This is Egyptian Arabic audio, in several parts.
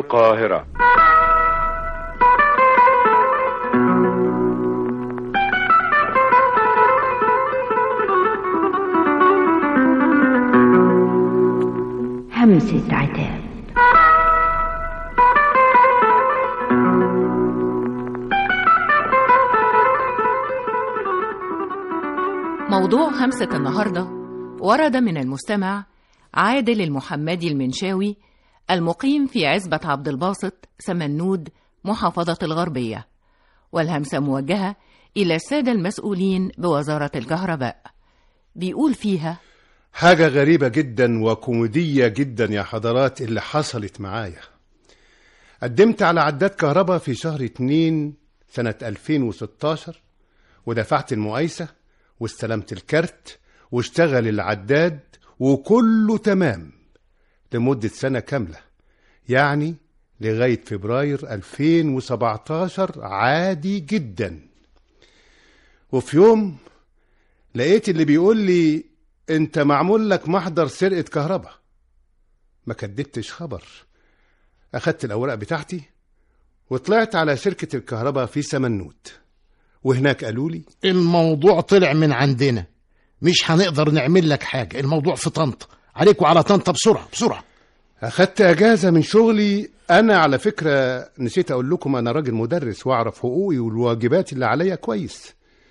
القاهرة همسة عتاب موضوع همسة النهاردة ورد من المستمع عادل المحمدي المنشاوي المقيم في عزبة عبد الباسط سمنود محافظة الغربية والهمسة موجهة إلى السادة المسؤولين بوزارة الكهرباء بيقول فيها حاجة غريبة جدا وكوميدية جدا يا حضرات اللي حصلت معايا قدمت على عداد كهرباء في شهر اتنين سنة 2016 ودفعت المقايسة واستلمت الكارت واشتغل العداد وكله تمام لمدة سنة كاملة يعني لغاية فبراير 2017 عادي جدا وفي يوم لقيت اللي بيقول لي انت معمول لك محضر سرقة كهرباء ما كدبتش خبر اخدت الاوراق بتاعتي وطلعت على شركة الكهرباء في سمنوت وهناك قالوا لي الموضوع طلع من عندنا مش هنقدر نعمل لك حاجة الموضوع في طنطا عليكوا على طنطا بسرعة بسرعة اخدت اجازة من شغلي انا على فكرة نسيت اقول لكم انا راجل مدرس واعرف حقوقي والواجبات اللي عليا كويس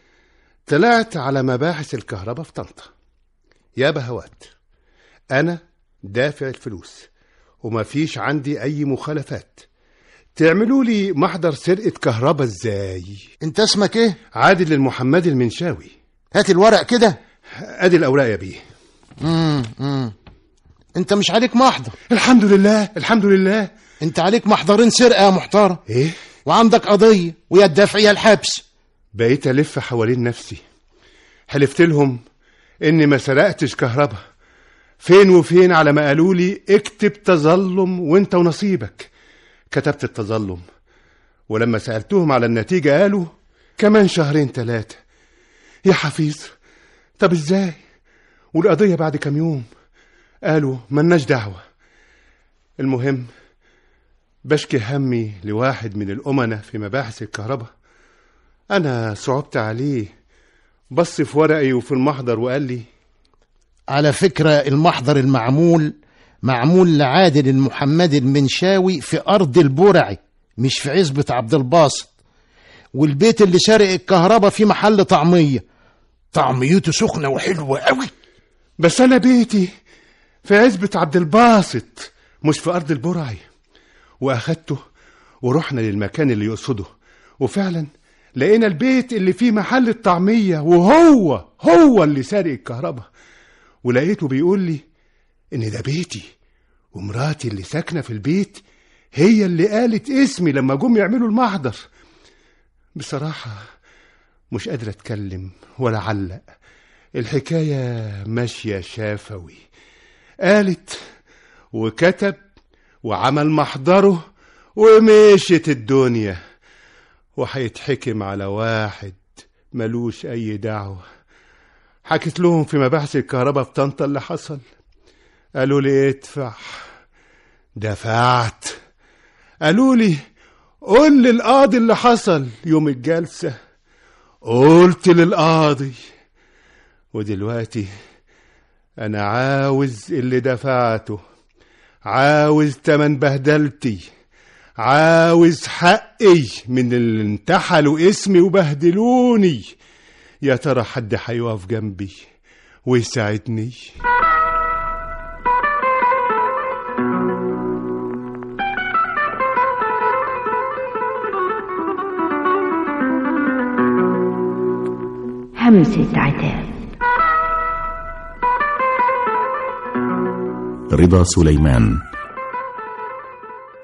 طلعت على مباحث الكهرباء في طنطا يا بهوات انا دافع الفلوس وما فيش عندي اي مخالفات تعملوا لي محضر سرقة كهرباء ازاي انت اسمك ايه عادل المحمدي المنشاوي هات الورق كده ادي الاوراق يا بيه مم. مم. انت مش عليك محضر الحمد لله الحمد لله انت عليك محضرين سرقة يا محترم ايه وعندك قضية ويا الدفع يا الحبس بقيت الف حوالين نفسي حلفت لهم اني ما سرقتش كهرباء فين وفين على ما قالوا لي اكتب تظلم وانت ونصيبك كتبت التظلم ولما سألتهم على النتيجة قالوا كمان شهرين ثلاثة يا حفيظ طب ازاي والقضية بعد كام يوم قالوا ملناش دعوة المهم بشكي همي لواحد من الأمنة في مباحث الكهرباء أنا صعبت عليه بص في ورقي وفي المحضر وقال لي على فكرة المحضر المعمول معمول لعادل المحمدي المنشاوي في أرض البرعي مش في عزبة عبد الباسط والبيت اللي سارق الكهرباء في محل طعمية طعميته سخنة وحلوة قوي بس أنا بيتي في عزبة عبد الباسط مش في أرض البرعي وأخدته ورحنا للمكان اللي يقصده وفعلا لقينا البيت اللي فيه محل الطعمية وهو هو اللي سارق الكهرباء ولقيته بيقول لي إن ده بيتي ومراتي اللي ساكنة في البيت هي اللي قالت اسمي لما جم يعملوا المحضر بصراحة مش قادر أتكلم ولا علق الحكاية ماشية شافوي قالت وكتب وعمل محضره ومشيت الدنيا وهيتحكم على واحد ملوش أي دعوة حكيت لهم في مباحث الكهرباء في طنطا اللي حصل قالوا لي ادفع دفعت قالوا لي قول للقاضي اللي حصل يوم الجلسة قلت للقاضي ودلوقتي أنا عاوز اللي دفعته عاوز تمن بهدلتي عاوز حقي من اللي انتحلوا اسمي وبهدلوني يا ترى حد هيقف جنبي ويساعدني همسة عتاب رضا سليمان